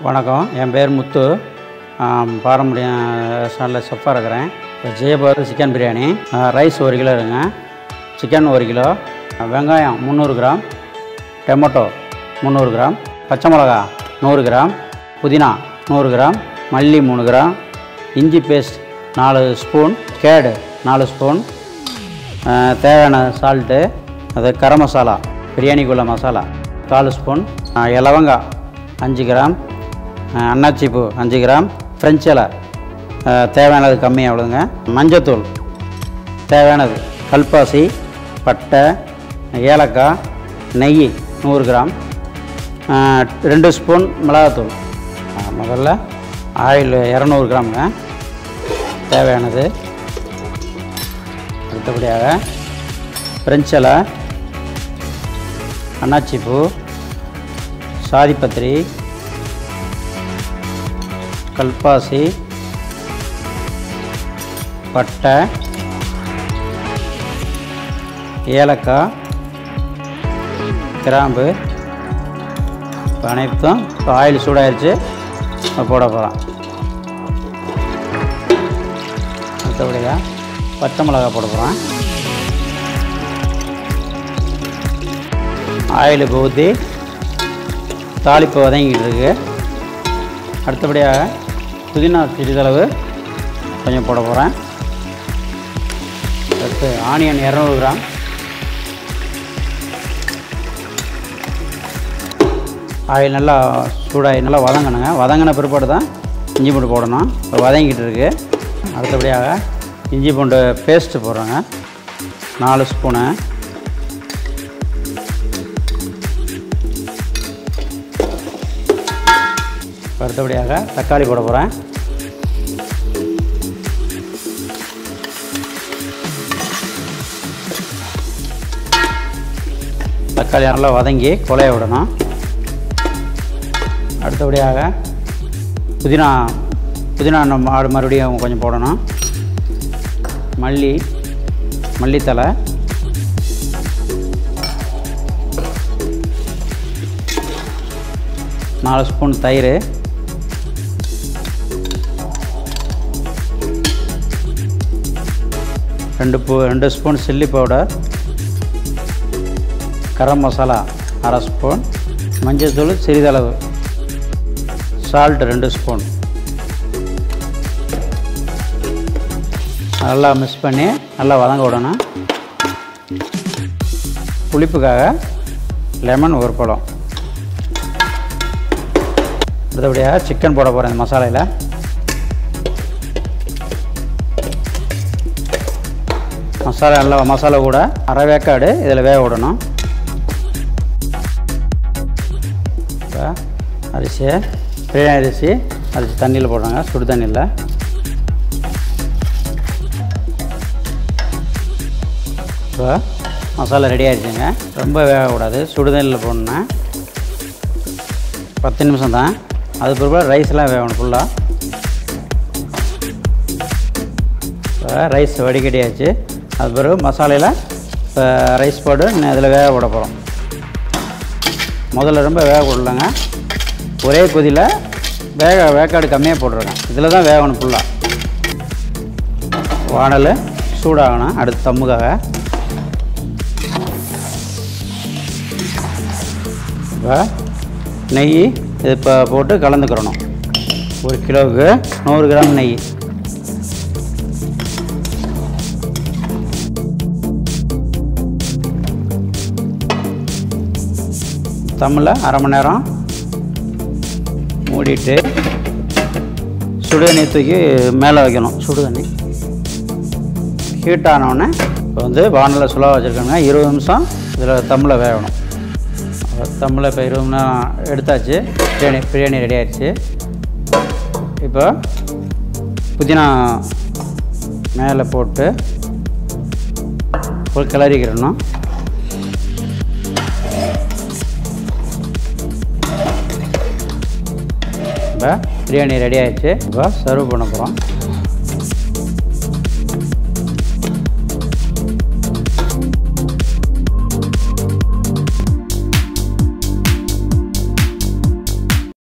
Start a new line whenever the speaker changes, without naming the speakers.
வணக்கம் என் பேர் முத்து ஆம், பாரம்பரிய ரெஸ்டாரண்ட்டில் செஃப்பாக இருக்கிறேன் இப்போ ஜெயபார் சிக்கன் பிரியாணி ஆ, ரைஸ் ஒரு கிலோ இருங்க சிக்கன் ஒரு கிலோ ஆ, வெங்காயம் முந்நூறு கிராம் டொமேட்டோ முந்நூறு கிராம் பச்சை மிளகா நூறு கிராம் புதினா நூறு கிராம் மல்லி மூணு கிராம் இஞ்சி பேஸ்ட் நாலு ஸ்பூன் கேடு நாலு ஸ்பூன் ஆ, தேவையான சால்ட்டு அது கரம் மசாலா பிரியாணிக்குள்ள மசாலா கால் ஸ்பூன் ஆ, லவங்கா அஞ்சு கிராம் ஆ, அன்னாச்சி பூ அஞ்சு கிராம் ஃப்ரெஞ்ச் இலை ஆ, தேவையானது கம்மி அவ்வளோங்க மஞ்சத்தூள் தேவையானது கல்பாசி பட்டை ஏலக்காய் நெய் நூறு கிராம் ஆ, ரெண்டு ஸ்பூன் மிளகாத்தூள் ஆ, முதல்ல ஆயில் இரநூறு கிராமுங்க தேவையானது அடுத்தபடியாக பிரெஞ்ச் இலை அன்னாச்சி பூ சாதிப்பத்திரி கல்பாசி பட்டை ஏலக்காய் கிராம்பு இப்போ அனைத்தும் இப்போ ஆயில் சூடாயிருச்சு இப்போ போட போகிறோம் அடுத்தபடியாக பச்சை மிளகா போட போகிறேன் ஆயிலுக்கு ஊற்றி தாளிப்பு வதங்கிட்டு இருக்கு அடுத்தபடியாக புதினா சிறிதளவு கொஞ்சம் போட போகிறேன் அடுத்து ஆனியன் இரநூறு கிராம் ஆயில் நல்லா சூடாகி நல்லா வதங்கணுங்க வதங்கின பிற்பாடு தான் இஞ்சி பூண்டு போடணும் இப்போ வதங்கிட்டு இருக்கு அடுத்தபடியாக இஞ்சி பூண்டு பேஸ்ட்டு போடுறோங்க நாலு ஸ்பூனு அடுத்தபடியாக தக்காளி போட போகிறேன் தக்காளி நல்லா வதங்கி கொலைய விடணும் அடுத்தபடியாக புதினா புதினா நம்ம ஆடு மறுபடியும் கொஞ்சம் போடணும் மல்லி மல்லித்தலை நாலு ஸ்பூன் தயிர் ரெண்டு பூ ரெண்டு spoon chilli powder garam masala அரை ஸ்பூன் மஞ்சள்தூள் சிறிதளவு சால்ட் ரெண்டு ஸ்பூன் நல்லா மிக்ஸ் பண்ணி நல்லா வதங்க விடணும் புளிப்புக்காக லெமன் ஒரு பழம் அடுத்தபடியாக சிக்கன் போட போகிறேன் இந்த மசாலையில் மசாலா நல்லா மசாலா கூட அரை வேக்காடு இதில் வேக விடணும் இப்போ அரிசி பிரியாணி அரிசி அரிசி தண்ணியில் போடுறாங்க சுடு தண்ணியில் இப்போ மசாலா ரெடி ஆயிடுச்சுங்க ரொம்ப வேகக்கூடாது சுடு தண்ணியில் போடணும் பத்து நிமிஷம் தான் அது பிறகு ரைஸ்லாம் வேகணும் ஃபுல்லாக இப்போ ரைஸ் வடிகட்டியாச்சு அது பிறகு மசாலையில் இப்போ ரைஸ் போட்டு இதில் வேக விட போகிறோம் முதல்ல ரொம்ப வேக விடலங்க ஒரே கொதியில் வேக வேக்காடு கம்மியாக போட்டுருங்க இதில் தான் வேகணும் ஃபுல்லாக வானல் சூடாகணும் அடுத்து தம்முக்காக இப்போ நெய் இது இப்போ போட்டு கலந்துக்கிறணும் ஒரு கிலோவுக்கு நூறு கிராம் நெய் தம்மில் அரை மணி நேரம் மூடிட்டு சுடு தண்ணி தூக்கி மேலே வைக்கணும் சுடு தண்ணி ஹீட் ஆனவுடனே இப்போ வந்து வானலில் சுலாக வச்சுருக்காங்க இருபது நிமிஷம் இதில் தம்மில் வேகணும் தம்மில் இப்போ இருபது மணி நேரம் எடுத்தாச்சு பிரியாணி பிரியாணி ரெடி ஆயிடுச்சு இப்போ புதினா மேலே போட்டு ஒரு கிளறிக்கிறணும் இப்போ பிரியாணி ரெடி ஆயிடுச்சு இப்போ சர்வ் பண்ண போகிறோம்